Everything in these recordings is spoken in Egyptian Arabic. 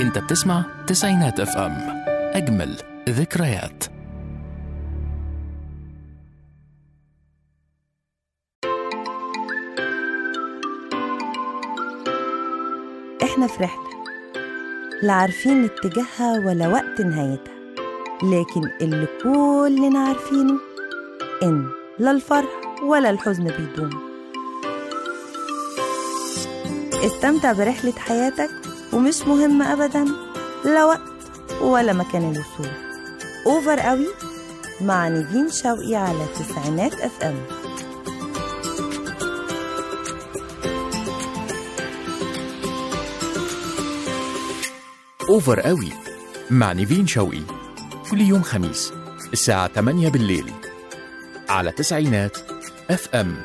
انت بتسمع تسعينات اف ام اجمل ذكريات احنا في رحلة لا عارفين اتجاهها ولا وقت نهايتها لكن اللي كلنا عارفينه ان لا الفرح ولا الحزن بيدوم استمتع برحلة حياتك ومش مهم ابدا لا وقت ولا مكان الوصول اوفر قوي مع نيفين شوقي على تسعينات اف ام اوفر قوي مع نيفين شوقي كل يوم خميس الساعة 8 بالليل على تسعينات اف ام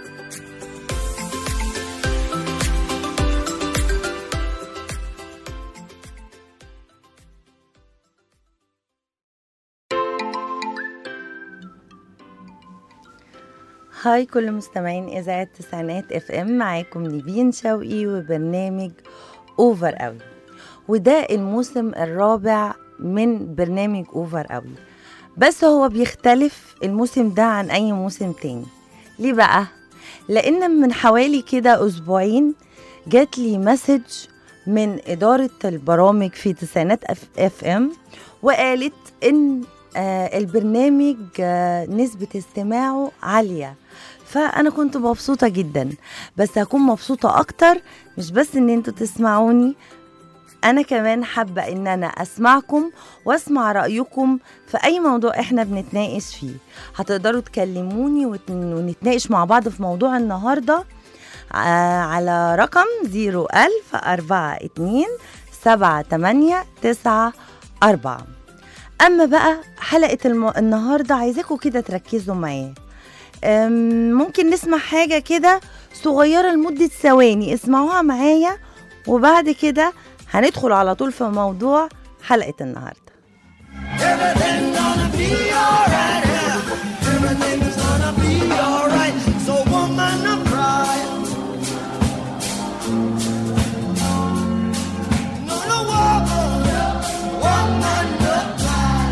هاي كل مستمعين إذاعة تسعينات اف ام معاكم نيفين شوقي وبرنامج اوفر قوي وده الموسم الرابع من برنامج اوفر قوي بس هو بيختلف الموسم ده عن اي موسم تاني ليه بقى لان من حوالي كده اسبوعين جات لي مسج من إدارة البرامج في تسعينات اف ام وقالت ان آه البرنامج آه نسبة استماعه عالية فأنا كنت مبسوطة جدا بس هكون مبسوطة أكتر مش بس إن انتوا تسمعوني أنا كمان حابة إن أنا أسمعكم وأسمع رأيكم في أي موضوع إحنا بنتناقش فيه هتقدروا تكلموني وت- ونتناقش مع بعض في موضوع النهاردة آه، على رقم 01042 7894 أما بقى حلقة الم... النهاردة عايزاكم كده تركزوا معايا أم، ممكن نسمع حاجة كده صغيرة لمدة ثواني اسمعوها معايا وبعد كده هندخل على طول في موضوع حلقة النهاردة Everything's gonna be alright. Yeah. Everything's gonna be alright. So woman, don't cry. No, no, woman, woman, don't cry.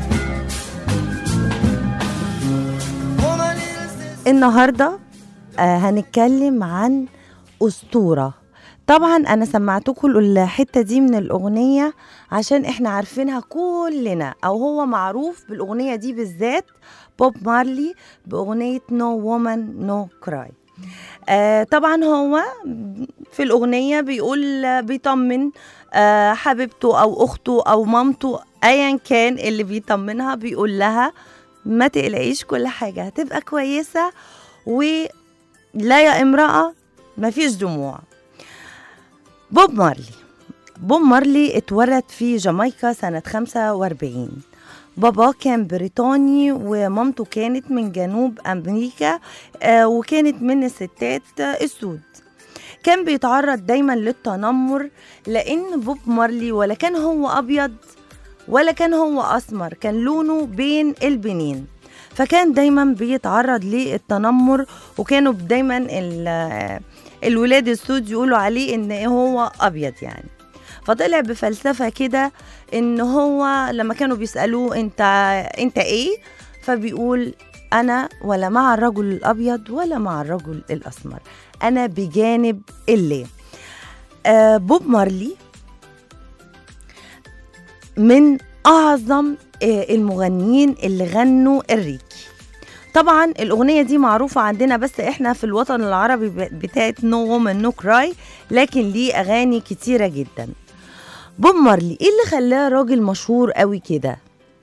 Woman, is this النهاردة آه هنتكلم عن أسطورة طبعا أنا سمعتكم الحتة دي من الأغنية عشان إحنا عارفينها كلنا أو هو معروف بالأغنية دي بالذات بوب مارلي بأغنية No Woman No Cry آه طبعا هو في الأغنية بيقول بيطمن آه حبيبته أو أخته أو مامته أيا كان اللي بيطمنها بيقول لها ما تقلقيش كل حاجة هتبقى كويسة ولا يا امرأة مفيش دموع بوب مارلي بوب مارلي اتولد في جامايكا سنة 45 بابا كان بريطاني ومامته كانت من جنوب أمريكا آه، وكانت من الستات آه، السود كان بيتعرض دايما للتنمر لأن بوب مارلي ولا كان هو أبيض ولا كان هو أسمر كان لونه بين البنين فكان دايما بيتعرض للتنمر وكانوا دايما ال- الولاد السود يقولوا عليه ان هو ابيض يعني فطلع بفلسفه كده ان هو لما كانوا بيسالوه انت انت ايه فبيقول انا ولا مع الرجل الابيض ولا مع الرجل الاسمر انا بجانب الله آه بوب مارلي من اعظم آه، المغنيين اللي غنوا الريكي طبعا الاغنيه دي معروفه عندنا بس احنا في الوطن العربي ب- بتاعت نو وومن نو كراي لكن ليه اغاني كتيره جدا بوب مارلي ايه اللي خلاه راجل مشهور قوي كده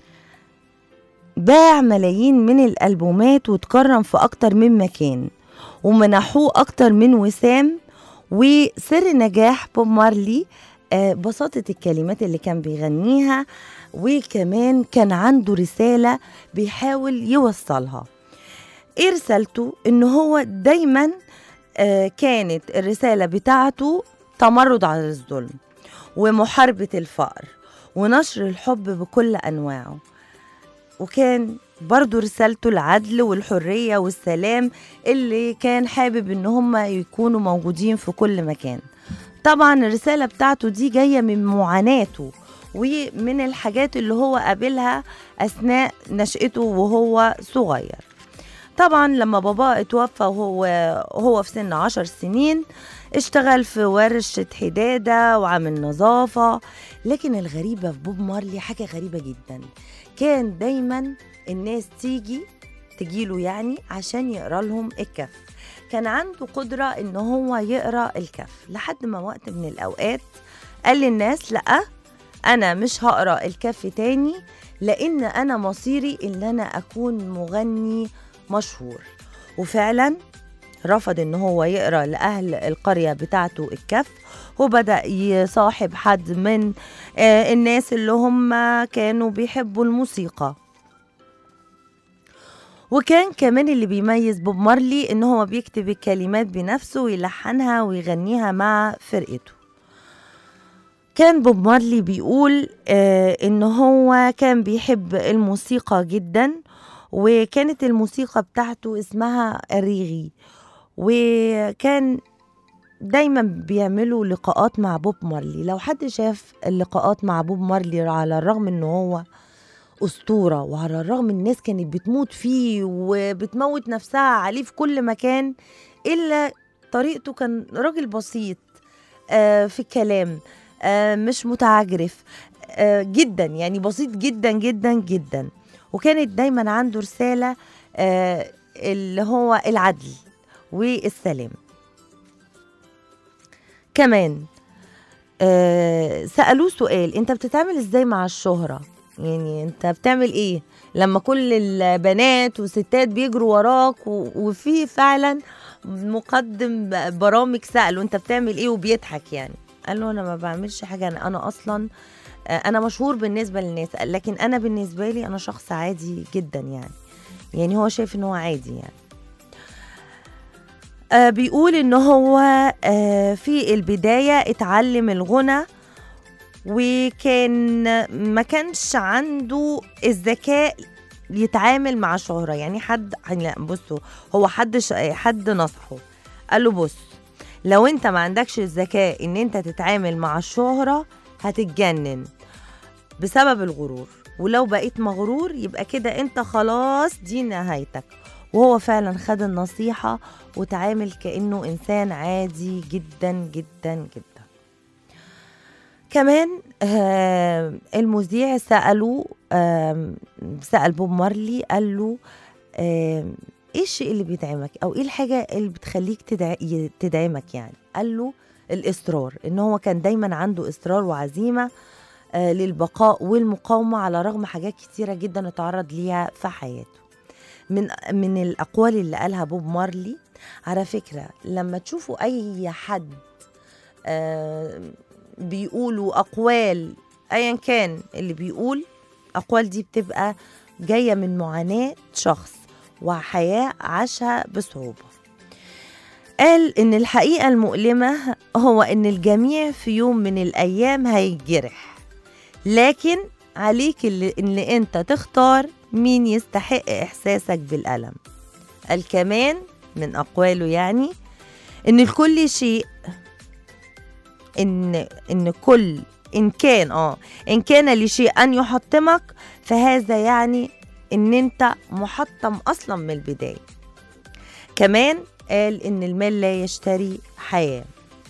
باع ملايين من الالبومات واتكرم في اكتر من مكان ومنحوه اكتر من وسام وسر نجاح بوب مارلي آه، بساطة الكلمات اللي كان بيغنيها وكمان كان عنده رسالة بيحاول يوصلها ايه رسالته ان هو دايما آه، كانت الرسالة بتاعته تمرد على الظلم ومحاربة الفقر ونشر الحب بكل أنواعه وكان برضو رسالته العدل والحرية والسلام اللي كان حابب ان هم يكونوا موجودين في كل مكان طبعا الرسالة بتاعته دي جاية من معاناته ومن الحاجات اللي هو قابلها أثناء نشأته وهو صغير طبعا لما بابا اتوفى وهو هو في سن عشر سنين اشتغل في ورشة حدادة وعامل نظافة لكن الغريبة في بوب مارلي حاجة غريبة جدا كان دايما الناس تيجي تجيله يعني عشان يقرا لهم الكف كان عنده قدرة ان هو يقرا الكف لحد ما وقت من الاوقات قال للناس لا انا مش هقرا الكف تاني لان انا مصيري ان انا اكون مغني مشهور وفعلا رفض ان هو يقرا لاهل القريه بتاعته الكف وبدا يصاحب حد من آه، الناس اللي هم كانوا بيحبوا الموسيقى وكان كمان اللي بيميز بوب مارلي ان هو بيكتب الكلمات بنفسه ويلحنها ويغنيها مع فرقته كان بوب مارلي بيقول آه ان هو كان بيحب الموسيقى جدا وكانت الموسيقى بتاعته اسمها الريغي وكان دايما بيعملوا لقاءات مع بوب مارلي لو حد شاف اللقاءات مع بوب مارلي على الرغم ان هو أسطورة وعلى الرغم الناس كانت بتموت فيه وبتموت نفسها عليه في كل مكان إلا طريقته كان راجل بسيط آه في الكلام آه مش متعجرف آه جدا يعني بسيط جدا جدا جدا وكانت دايما عنده رسالة آه اللي هو العدل والسلام كمان آه سألوه سؤال انت بتتعامل ازاي مع الشهرة يعني انت بتعمل ايه لما كل البنات والستات بيجروا وراك و- وفي فعلا مقدم برامج سأله انت بتعمل ايه وبيضحك يعني قال له انا ما بعملش حاجة انا, أنا اصلا آه، انا مشهور بالنسبة للناس لكن انا بالنسبة لي انا شخص عادي جدا يعني يعني هو شايف ان هو عادي يعني آه بيقول ان هو آه في البداية اتعلم الغنى وكان ما كانش عنده الذكاء يتعامل مع شهرة يعني حد لا بصوا هو حد ش... حد نصحه قال له بص لو انت ما عندكش الذكاء ان انت تتعامل مع الشهرة هتتجنن بسبب الغرور ولو بقيت مغرور يبقى كده انت خلاص دي نهايتك وهو فعلا خد النصيحة وتعامل كأنه إنسان عادي جدا جدا جدا كمان آه المذيع سأله آه سأل بوب مارلي قال له آه ايه الشيء اللي بيدعمك او ايه الحاجة اللي بتخليك تدع... ي- تدعمك يعني قال له الإصرار إن هو كان دايما عنده إصرار وعزيمة آه للبقاء والمقاومة على رغم حاجات كتيرة جدا اتعرض ليها في حياته من من الأقوال اللي قالها بوب مارلي على فكرة لما تشوفوا أي حد آه بيقولوا أقوال أيا كان اللي بيقول أقوال دي بتبقى جاية من معاناة شخص وحياة عاشها بصعوبة قال إن الحقيقة المؤلمة هو إن الجميع في يوم من الأيام هيتجرح لكن عليك اللي إن أنت تختار مين يستحق إحساسك بالألم قال كمان من أقواله يعني إن لكل شيء إن إن كل إن كان آه إن كان لشيء أن يحطمك فهذا يعني إن أنت محطم أصلا من البداية كمان قال إن المال لا يشتري حياة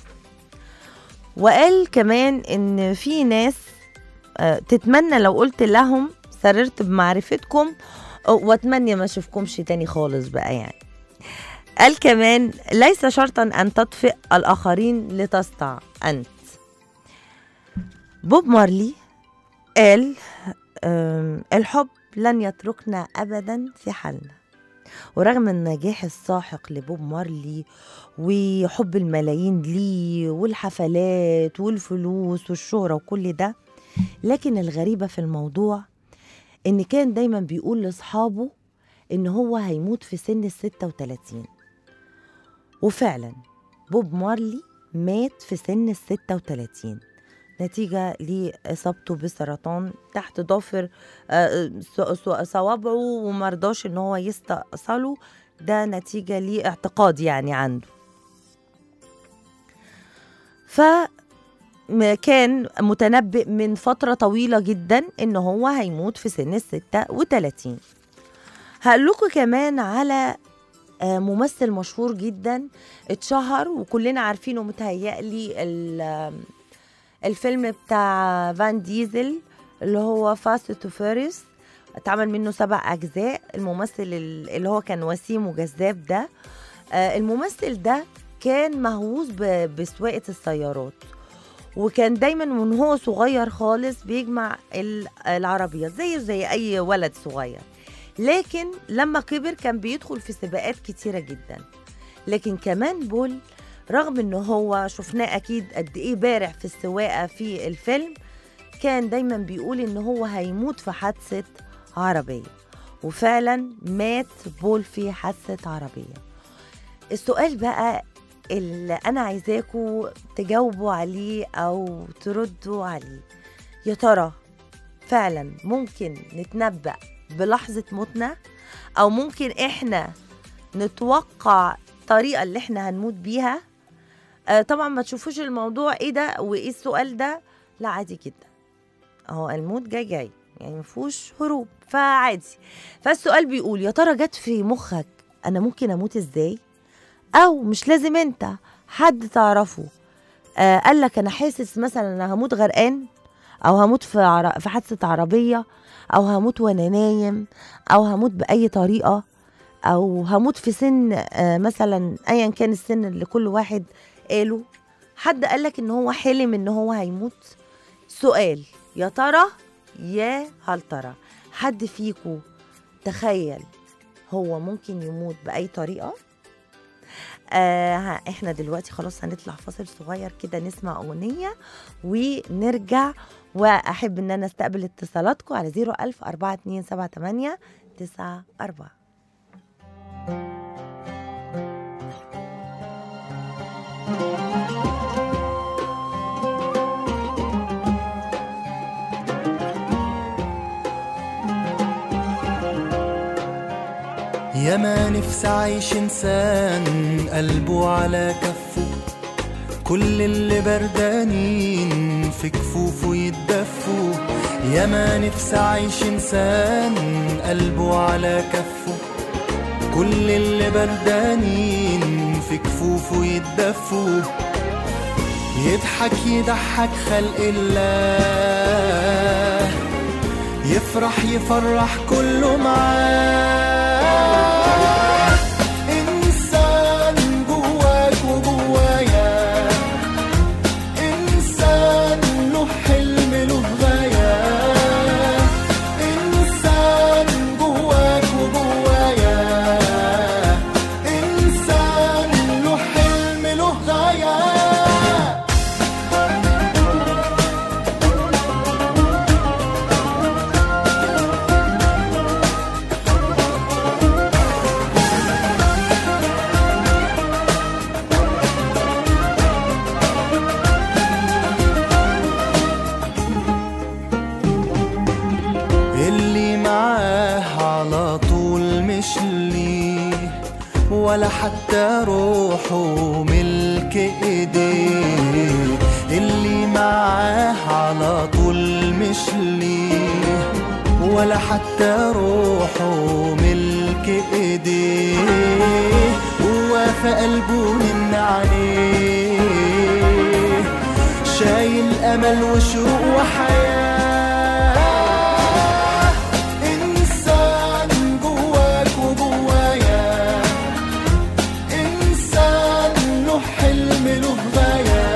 وقال كمان إن في ناس آه، تتمنى لو قلت لهم سررت بمعرفتكم آه، واتمنى ما اشوفكمش تاني خالص بقى يعني قال كمان ليس شرطا ان تطفئ الاخرين لتسطع انت بوب مارلي قال آم، الحب لن يتركنا ابدا في حالنا ورغم النجاح الساحق لبوب مارلي وحب الملايين ليه والحفلات والفلوس والشهرة وكل ده لكن الغريبة في الموضوع إن كان دايما بيقول لأصحابه إن هو هيموت في سن الستة وتلاتين وفعلا بوب مارلي مات في سن الستة وتلاتين نتيجة لإصابته بسرطان تحت ضافر آه، ص- ص- صوابعه ومرضاش إن هو يستأصله ده نتيجة لاعتقاد يعني عنده ف م- كان متنبئ من فترة طويلة جدا إن هو هيموت في سن الستة وتلاتين هقول لكم كمان على آه، ممثل مشهور جدا اتشهر وكلنا عارفينه متهيألي ال- آم، الفيلم بتاع فان ديزل اللي هو فاست تو فيرس اتعمل منه سبع أجزاء الممثل ال- اللي هو كان وسيم وجذاب ده آه، الممثل ده كان مهووس ب- بسواقة السيارات وكان دايما من هو صغير خالص بيجمع ال- العربيات زيه زي أي ولد صغير لكن لما كبر كان بيدخل في سباقات كتيرة جدا لكن كمان بول رغم ان هو شفناه اكيد قد ايه بارع في السواقه في الفيلم كان دايما بيقول ان هو هيموت في حادثه عربيه وفعلا مات بول في حادثه عربيه السؤال بقى اللي انا عايزاكم تجاوبوا عليه او تردوا عليه يا ترى فعلا ممكن نتنبأ بلحظة موتنا أو ممكن إحنا نتوقع الطريقة اللي إحنا هنموت بيها آه طبعا ما تشوفوش الموضوع إيه ده وإيه السؤال ده لا عادي جدا أهو الموت جاي جاي يعني مفهوش هروب فعادي فالسؤال بيقول يا ترى جت في مخك أنا ممكن أموت إزاي أو مش لازم أنت حد تعرفه آه قال لك أنا حاسس مثلا أنا هموت غرقان أو هموت في عر... في حادثة عربية او هموت وانا نايم او هموت باي طريقه او هموت في سن آه، مثلا ايا كان السن اللي كل واحد قاله حد قالك ان هو حلم ان هو هيموت سؤال يا ترى يا هل ترى حد فيكو تخيل هو ممكن يموت باي طريقه آه ها- احنا دلوقتي خلاص هنطلع فاصل صغير كده نسمع اغنيه ونرجع واحب ان انا استقبل اتصالاتكم على 01000 4278 94 يا ما نفسي عايش انسان قلبه على كفه كل اللي بردانين في كفوفه يتدفوا يا ما نفسي عايش انسان قلبه على كفه كل اللي بردانين في كفوفه يتدفوا يضحك يضحك خلق الله يفرح يفرح كله معاه إنسان جواك وجوايا إنسان له حلم له غاية إنسان جواك وجوايا إنسان له حلم له غاية اللي معاه على طول مش ليه ولا حتى روحه ملك ايديه اللي معاه على طول مش ليه ولا حتى روحه ملك ايديه هو في قلبه من عليه شايل امل وشوق وحياه انسان جواك وجوايا انسان له حلم له غايه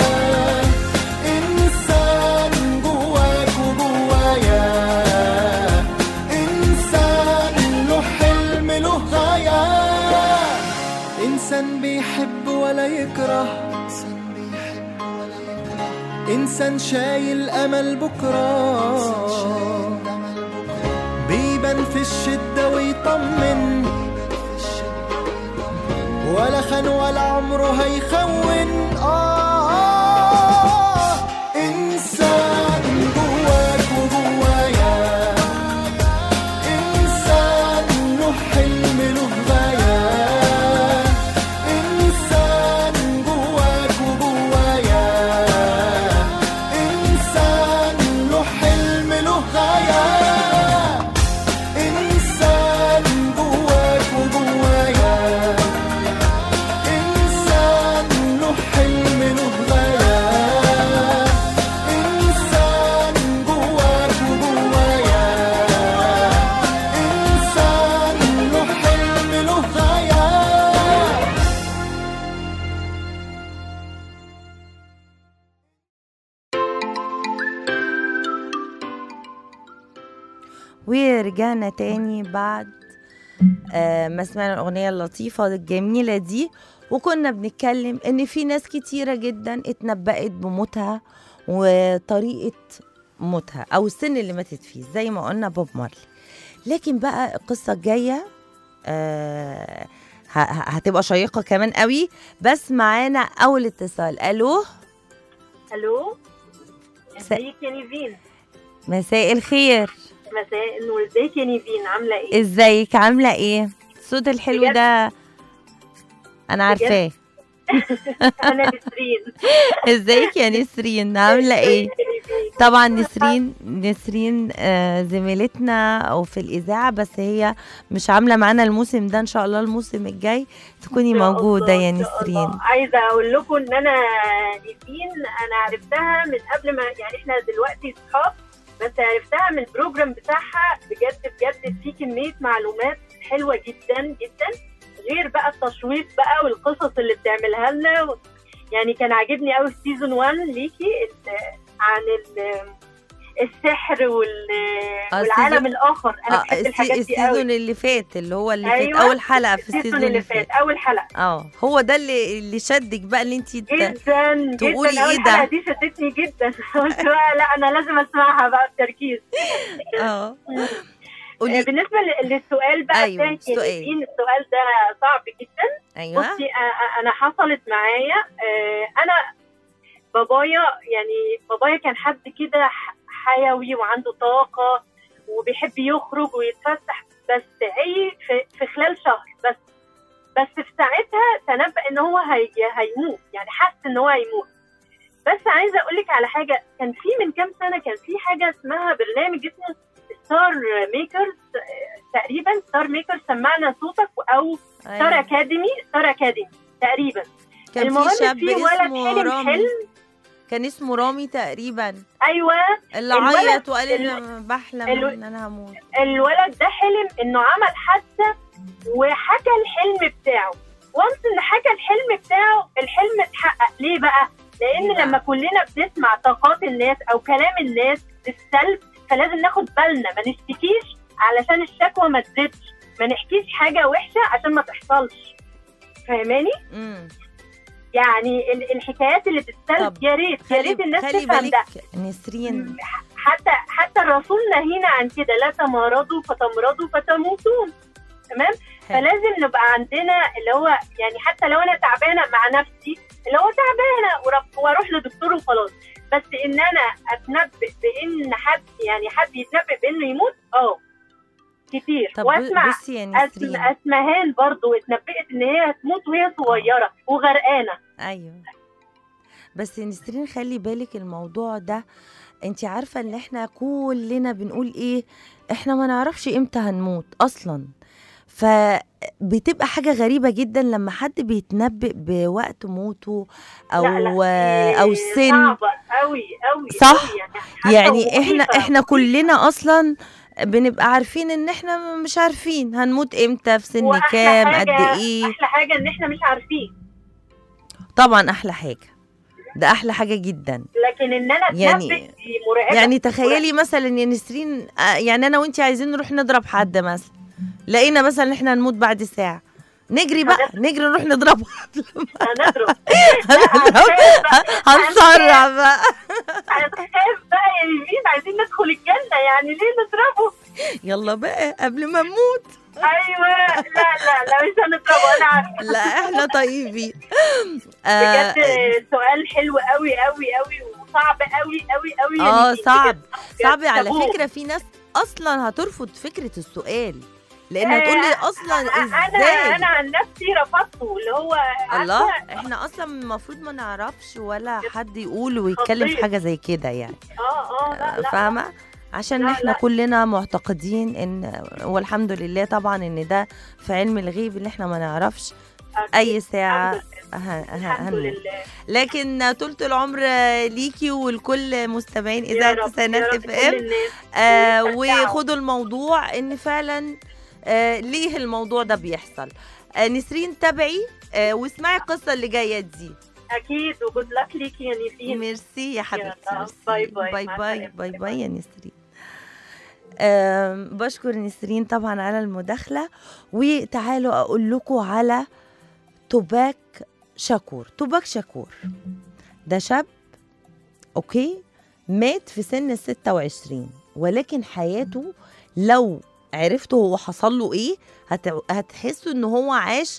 انسان جواك وجوايا انسان له حلم له غايه انسان بيحب ولا يكره انسان بيحب ولا يكره انسان شايل امل بكره بيبان في الشده ويطمن ولا خان ولا عمره هيخون آه, آه إنسان جواك وجوايا إنسان له حلم له غاية إنسان جواك وجوايا ورجعنا تاني بعد آه ما سمعنا الأغنية اللطيفة الجميلة دي وكنا بنتكلم إن في ناس كتيرة جدا اتنبأت بموتها وطريقة موتها أو السن اللي ماتت فيه زي ما قلنا بوب مارلي لكن بقى القصة الجاية آه ه- ه- هتبقى شيقة كمان قوي بس معانا أول اتصال ألو الو س- ازيك يا نيفين مساء الخير مساء النور ازيك يا نيفين عامله ايه ازيك عاملة ايه الصوت الحلو بجد؟ ده أنا عارفاه انا نسرين ازيك يا نسرين عاملة ايه ازيك يا نيفين؟ طبعا نسرين نسرين آه، زميلتنا او في الاذاعه بس هي مش عامله معانا الموسم ده ان شاء الله الموسم الجاي تكوني إن شاء موجوده الله، يا إن شاء نسرين الله. عايزه اقول لكم ان انا نيفين انا عرفتها من قبل ما يعني احنا دلوقتي صحاب بس عرفتها من البروجرام بتاعها بجد بجد في كميه معلومات حلوه جدا جدا غير بقى التشويق بقى والقصص اللي بتعملها لنا و- يعني كان عاجبني قوي في سيزون 1 ليكي ال- عن ال- السحر وال آه، والعالم السيزون- الاخر انا اه بحب السي- الحاجات دي قوي السيزون اللي فات اللي هو اللي فات أيوة، اول حلقه في السيزون السيزون اللي اللي فات فات اول حلقه اه هو ده اللي اللي شدك بقى اللي انت جدا جدا تقولي اول إيه ده؟ حلقه دي شدتني جدا قلت بقى لا انا لازم اسمعها بقى بتركيز اه آه، قولي بالنسبه ل- للسؤال بقى أيوة، بتاعك يا السؤال. نيفين، السؤال ده صعب جدا ايوه بصي آه، انا حصلت معايا آه، انا بابايا يعني بابايا كان حد كده ح- حيوي وعنده طاقه وبيحب يخرج ويتفسح بس اي في, في خلال شهر بس بس في ساعتها تنبأ ان هو هي هيموت يعني حس ان هو هيموت بس عايزه اقول لك على حاجه كان في من كام سنه كان في حاجه اسمها برنامج اسمه ستار ميكرز تقريبا ستار ميكرز سمعنا صوتك او ستار أيوة. اكاديمي ستار اكاديمي تقريبا كان المهم في شاب في ولد اسمه حلم رامي حلم كان اسمه رامي تقريبا ايوه اللي الولد- عيط وقال ال- انا بحلم الو- ان انا هموت الولد ده حلم انه عمل حادثه وحكى الحلم بتاعه وانس ان حكى الحلم بتاعه الحلم اتحقق ليه بقى لان ليه بقى؟ لما كلنا بنسمع طاقات الناس او كلام الناس بالسلب فلازم ناخد بالنا ما نشتكيش علشان الشكوى ما تزيدش ما نحكيش حاجه وحشه عشان ما تحصلش فاهماني امم يعني ال- الحكايات اللي بالسلب طب يا ريت يا خلي ريت الناس خلي تفهم ده بالك نسرين حتى حتى الرسول نهينا عن كده لا تمرضوا فتمرضوا فتموتون تمام حلو. فلازم نبقى عندنا اللي هو يعني حتى لو انا تعبانه مع نفسي اللي هو تعبانه ورب- واروح لدكتور وخلاص بس ان انا اتنبئ بان حد يعني حد يتنبئ بانه يموت اه كتير طب واسمع بصي يا أسم... نسرين اسمهان برضو اتنبئت ان هي هتموت وهي صغيره وغرقانه ايوه بس نسرين خلي بالك الموضوع ده انت عارفه ان احنا كلنا بنقول ايه احنا ما نعرفش امتى هنموت اصلا فبتبقى حاجه غريبه جدا لما حد بيتنبئ بوقت موته او لا لا او دي السن صعبه قوي قوي صح؟ قوي يعني, حتى يعني احنا ومخيفة. احنا كلنا اصلا بنبقى عارفين ان احنا مش عارفين هنموت امتى في سن وأحلى كام حاجة- قد ايه احلى حاجه ان احنا مش عارفين طبعا احلى حاجه ده احلى حاجه جدا لكن ان انا اتنبئ يعني- دي مرعبه يعني تخيلي مثلا يا نسرين آه، يعني انا وانت عايزين نروح نضرب حد مثلا لقينا مثلا ان احنا هنموت بعد ساعه نجري بقى نجري نروح نضربه هنضرب هنضرب هنسرع بقى هنخاف بقى يا يمين عايزين ندخل الجنه يعني ليه نضربه يلا بقى قبل ما نموت ايوه لا لا لا مش هنضربه انا عارفه لا احنا طيبين آه، بجد سؤال حلو قوي قوي قوي وصعب قوي قوي قوي يا اه نيفين، صعب بجد. صعب على تابوه. فكره في ناس اصلا هترفض فكره السؤال لانها تقول لي اصلا انا ازاي انا عن نفسي رفضته اللي هو الله عارفة؟ احنا اصلا المفروض ما نعرفش ولا حد يقول ويتكلم في خطير. حاجه زي كده يعني اه اه لا لا فاهمه عشان لا، احنا لا. كلنا معتقدين ان والحمد لله طبعا ان ده في علم الغيب اللي احنا ما نعرفش اي ساعه الحمد ه- ه- الحمد هنموت لله لكن طولة العمر ليكي ولكل مستمعين يا اذاعه رب، يا تسعينات رب اف كل ام الناس آه يستمتعوا. وخدوا الموضوع ان فعلا آه ليه الموضوع ده بيحصل آه نسرين تابعي آه واسمعي القصه اللي جايه دي اكيد وجود لك ليكي يا نيفين ميرسي يا حبيبتي يلا، ميرسي. باي باي، باي مع باي السلامة. باي باي يا نسرين آم، بشكر نسرين طبعا على المداخلة وتعالوا أقول لكم على توباك شاكور توباك شاكور ده شاب أوكي مات في سن ال 26 ولكن حياته لو عرفتوا هو حصل له ايه هت... هتحسوا ان هو عاش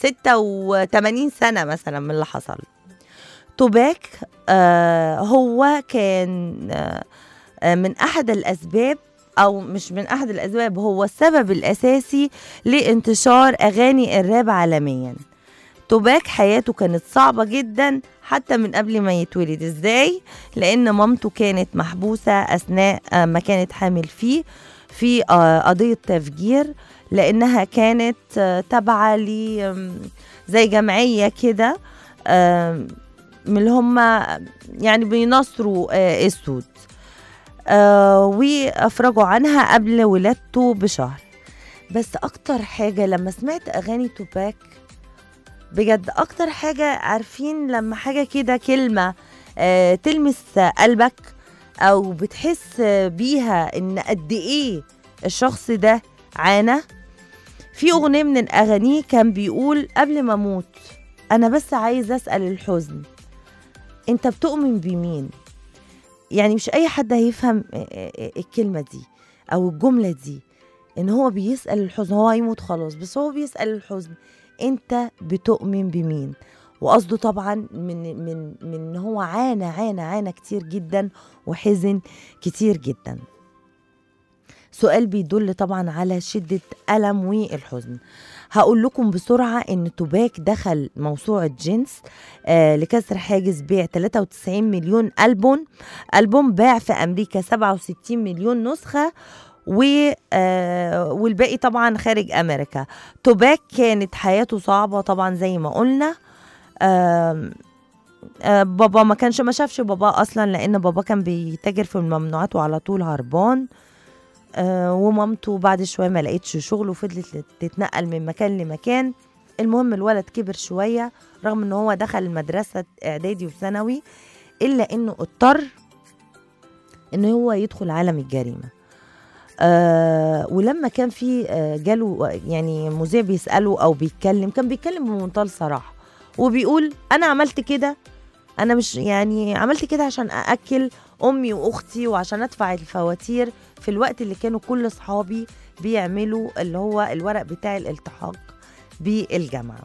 86 سنة مثلا من اللي حصل توباك آه هو كان آه آه، من احد الاسباب او مش من احد الاسباب هو السبب الاساسي لانتشار اغاني الراب عالميا توباك حياته كانت صعبة جدا حتى من قبل ما يتولد ازاي لان مامته كانت محبوسة اثناء آه، ما كانت حامل فيه في آه، قضية تفجير لانها كانت آه، تابعة ل آم، زي جمعية كده آم، من اللي هم يعني بينصروا آه، السود آه، وافرجوا عنها قبل ولادته بشهر بس اكتر حاجة لما سمعت اغاني توباك بجد اكتر حاجة عارفين لما حاجة كده كلمة آه، تلمس قلبك او بتحس بيها ان قد ايه الشخص ده عانى في اغنية من اغانيه كان بيقول قبل ما اموت انا بس عايز اسأل الحزن انت بتؤمن بمين يعني مش اي حد هيفهم الكلمة دي او الجملة دي ان هو بيسأل الحزن هو هيموت خلاص بس هو بيسأل الحزن انت بتؤمن بمين وقصده طبعا من من من ان هو عانى عانى عانى كتير جدا وحزن كتير جدا سؤال بيدل طبعا على شدة ألم والحزن هقول لكم بسرعة إن توباك دخل موسوعة جينز آه لكسر حاجز بيع 93 مليون ألبوم ألبوم باع في أمريكا 67 مليون نسخة و آه والباقي طبعا خارج أمريكا توباك كانت حياته صعبة طبعا زي ما قلنا آم، آه بابا ما كانش ما شافش بابا اصلا لان بابا كان بيتاجر في الممنوعات وعلى طول هربان آه ومامته بعد شويه ما لقيتش شغل وفضلت تتنقل من مكان لمكان المهم الولد كبر شويه رغم ان هو دخل مدرسه اعدادي وثانوي الا انه اضطر ان هو يدخل عالم الجريمه آه ولما كان في آه جاله يعني مذيع بيساله او بيتكلم كان بيتكلم بمنتهى الصراحه وبيقول انا عملت كده انا مش يعني عملت كده عشان ااكل امي واختي وعشان ادفع الفواتير في الوقت اللي كانوا كل اصحابي بيعملوا اللي هو الورق بتاع الالتحاق بالجامعه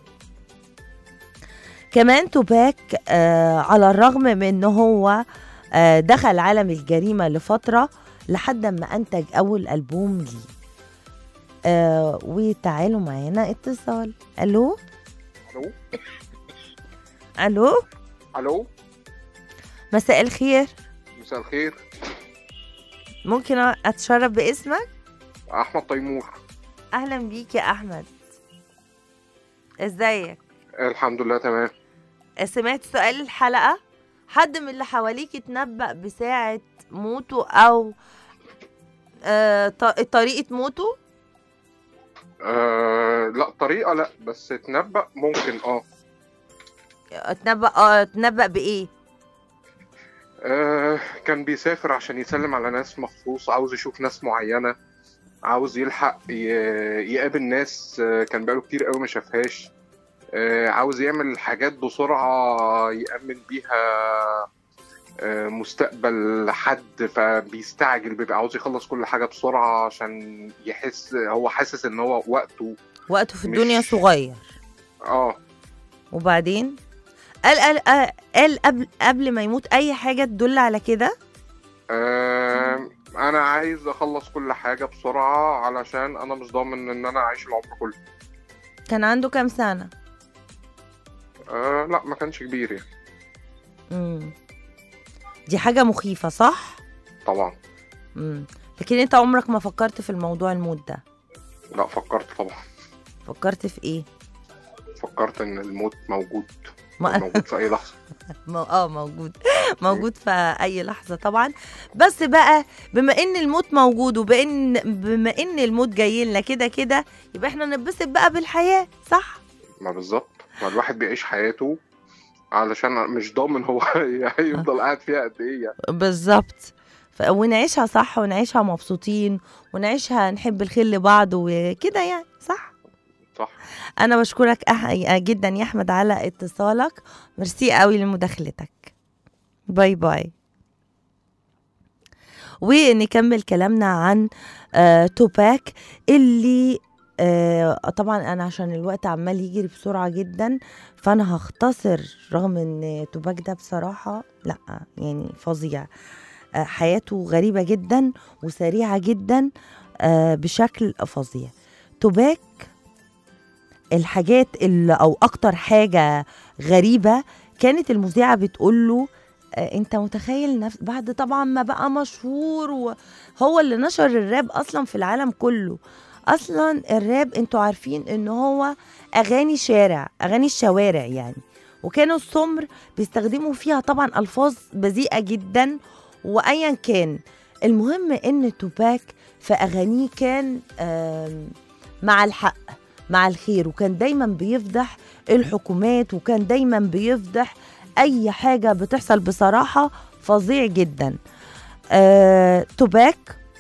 كمان توباك آه على الرغم من ان هو آه دخل عالم الجريمه لفتره لحد ما انتج اول البوم ليه آه وتعالوا معانا اتصال الو الو الو الو مساء الخير مساء الخير ممكن اتشرف باسمك احمد تيمور اهلا بيك يا احمد ازيك الحمد لله تمام سمعت سؤال الحلقه حد من اللي حواليك اتنبأ بساعة موته او آه ط- طريقة موته أه لا طريقه لا بس اتنبأ ممكن اه اتنبأ اه اتنبأ بايه آه، كان بيسافر عشان يسلم على ناس مخصوص عاوز يشوف ناس معينة عاوز يلحق ي- يقابل ناس آه، كان بقاله كتير قوي ما شافهاش آه، عاوز يعمل حاجات بسرعة يأمن بيها آه، مستقبل حد فبيستعجل بيبقى عاوز يخلص كل حاجة بسرعة عشان يحس هو حاسس ان هو وقته وقته في مش- الدنيا صغير اه وبعدين قال قال قال- قال قبل قبل ما يموت اي حاجة تدل على كده آه، انا عايز اخلص كل حاجة بسرعة علشان انا مش ضامن ان انا اعيش العمر كله كان عنده كام سنة آه لا ما كانش كبير يعني مم. دي حاجة مخيفة صح طبعا مم. لكن انت عمرك ما فكرت في الموضوع الموت ده لا فكرت طبعا فكرت في ايه فكرت ان الموت موجود ما- موجود في اي لحظه مو... اه موجود موجود في اي لحظه طبعا بس بقى بما ان الموت موجود وبان بما ان الموت جاي لنا كده كده يبقى احنا نتبسط بقى بالحياه صح ما بالظبط ما الواحد بيعيش حياته علشان مش ضامن هو هيفضل قاعد فيها قد ايه يعني بالظبط ف- ونعيشها صح ونعيشها مبسوطين ونعيشها نحب الخير لبعض وكده يعني صح صح انا بشكرك أح... جدا يا احمد على اتصالك ميرسي قوي لمداخلتك باي باي ونكمل كلامنا عن آه توباك اللي آه طبعا انا عشان الوقت عمال يجري بسرعه جدا فانا هختصر رغم ان توباك ده بصراحه لا يعني فظيع آه حياته غريبه جدا وسريعه جدا آه بشكل فظيع توباك الحاجات اللي او اكتر حاجه غريبه كانت المذيعه بتقول له آه، انت متخيل نفس بعد طبعا ما بقى مشهور وهو اللي نشر الراب اصلا في العالم كله اصلا الراب انتوا عارفين ان هو اغاني شارع اغاني الشوارع يعني وكانوا السمر بيستخدموا فيها طبعا الفاظ بذيئه جدا وايا كان المهم ان توباك في اغانيه كان آم، مع الحق مع الخير وكان دايما بيفضح الحكومات وكان دايما بيفضح اي حاجه بتحصل بصراحه فظيع جدا آه، توباك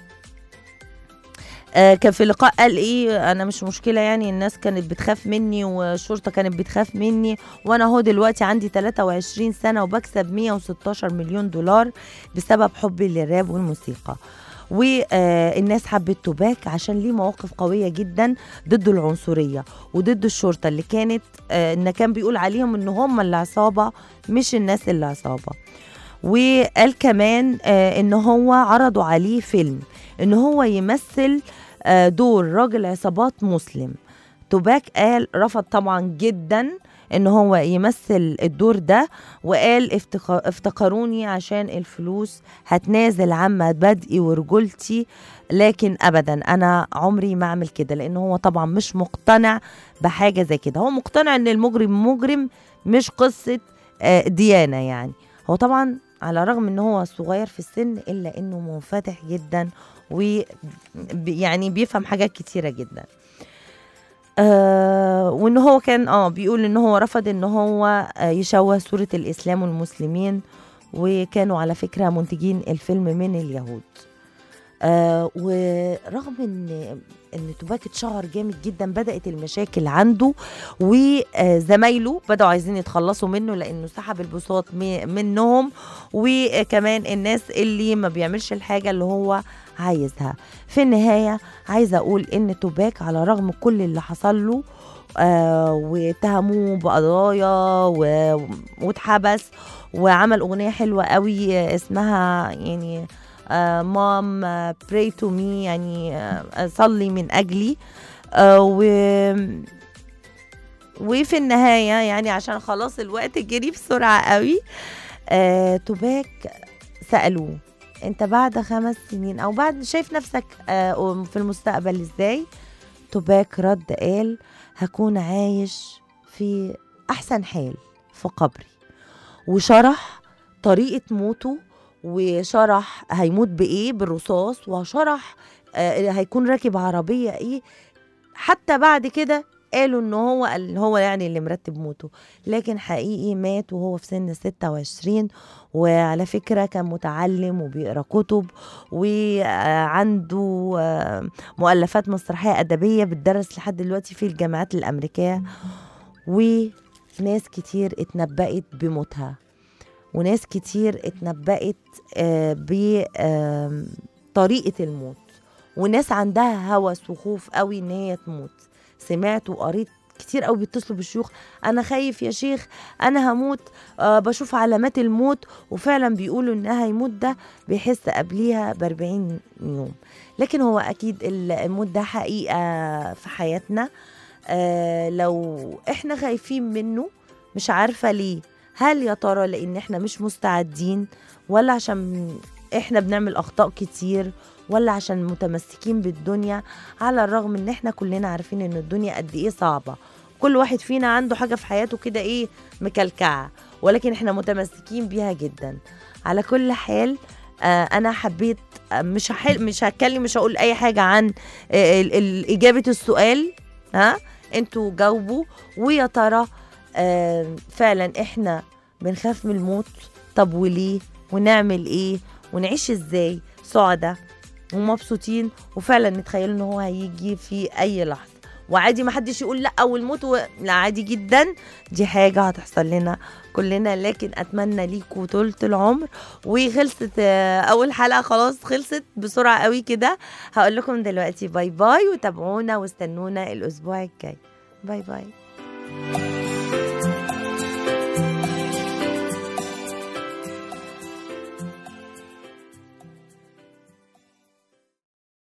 آه، كان في لقاء قال ايه انا مش مشكله يعني الناس كانت بتخاف مني والشرطه كانت بتخاف مني وانا اهو دلوقتي عندي 23 سنه وبكسب 116 مليون دولار بسبب حبي للراب والموسيقى والناس حبت توباك عشان ليه مواقف قويه جدا ضد العنصريه وضد الشرطه اللي كانت آه، ان كان بيقول عليهم ان هم اللي عصابه مش الناس اللي عصابه وقال كمان آه، ان هو عرضوا عليه فيلم ان هو يمثل آه، دور راجل عصابات مسلم توباك قال رفض طبعا جدا ان هو يمثل الدور ده وقال افتخ- افتكروني عشان الفلوس هتنازل عن مبادئي ورجولتي لكن ابدا انا عمري ما اعمل كده لان هو طبعا مش مقتنع بحاجه زي كده هو مقتنع ان المجرم مجرم مش قصه آه، ديانه يعني هو طبعا على الرغم ان هو صغير في السن الا انه منفتح جدا و يعني بيفهم حاجات كتيره جدا آه وان هو كان اه بيقول ان هو رفض ان هو آه يشوه صوره الاسلام والمسلمين وكانوا على فكره منتجين الفيلم من اليهود آه ورغم ان ان توباك اتشهر جامد جدا بدات المشاكل عنده وزمايله بداوا عايزين يتخلصوا منه لانه سحب البساط م- منهم وكمان الناس اللي ما بيعملش الحاجه اللي هو عايزها في النهايه عايزه اقول ان توباك على رغم كل اللي حصل له آه واتهموه بقضايا و- واتحبس وعمل اغنيه حلوه قوي آه، اسمها يعني مام براي تو مي يعني آه، صلي من اجلي آه، و وفي النهايه يعني عشان خلاص الوقت جري بسرعه قوي آه، توباك سالوه انت بعد خمس سنين او بعد شايف نفسك آه، في المستقبل ازاي توباك رد قال هكون عايش في احسن حال في قبري وشرح طريقه موته وشرح هيموت بايه بالرصاص وشرح آه، هيكون راكب عربيه ايه حتى بعد كده قالوا ان هو ال- هو يعني اللي مرتب موته لكن حقيقي مات وهو في سن 26 وعلى فكره كان متعلم وبيقرا كتب وعنده آه، مؤلفات مسرحيه ادبيه بتدرس لحد دلوقتي في الجامعات الامريكيه وناس كتير اتنبأت بموتها وناس كتير اتنبأت آه، بطريقة الموت وناس عندها هوس وخوف قوي ان هي تموت سمعت وقريت كتير قوي بيتصلوا بالشيوخ انا خايف يا شيخ انا هموت آه بشوف علامات الموت وفعلا بيقولوا انها هيموت ده بيحس قبليها ب 40 يوم لكن هو اكيد ال- الموت ده حقيقه في حياتنا آه لو احنا خايفين منه مش عارفه ليه هل يا ترى لان احنا مش مستعدين ولا عشان احنا بنعمل اخطاء كتير ولا عشان متمسكين بالدنيا على الرغم ان احنا كلنا عارفين ان الدنيا قد ايه صعبه كل واحد فينا عنده حاجه في حياته كده ايه مكلكعه ولكن احنا متمسكين بيها جدا على كل حال آه انا حبيت آه، مش هحل مش هتكلم مش هقول اي حاجه عن آه، ال- ال- اجابه السؤال ها انتوا جاوبوا ويا ترى آه، فعلا احنا بنخاف من الموت طب وليه ونعمل ايه ونعيش ازاي سعداء ومبسوطين وفعلا نتخيل ان هو هيجي في اي لحظه وعادي ما حدش يقول لا والموت و... لا عادي جدا دي حاجه هتحصل لنا كلنا لكن اتمنى ليكوا طولة العمر وخلصت آه، اول حلقه خلاص خلصت بسرعه قوي كده هقول لكم دلوقتي باي باي وتابعونا واستنونا الاسبوع الجاي باي باي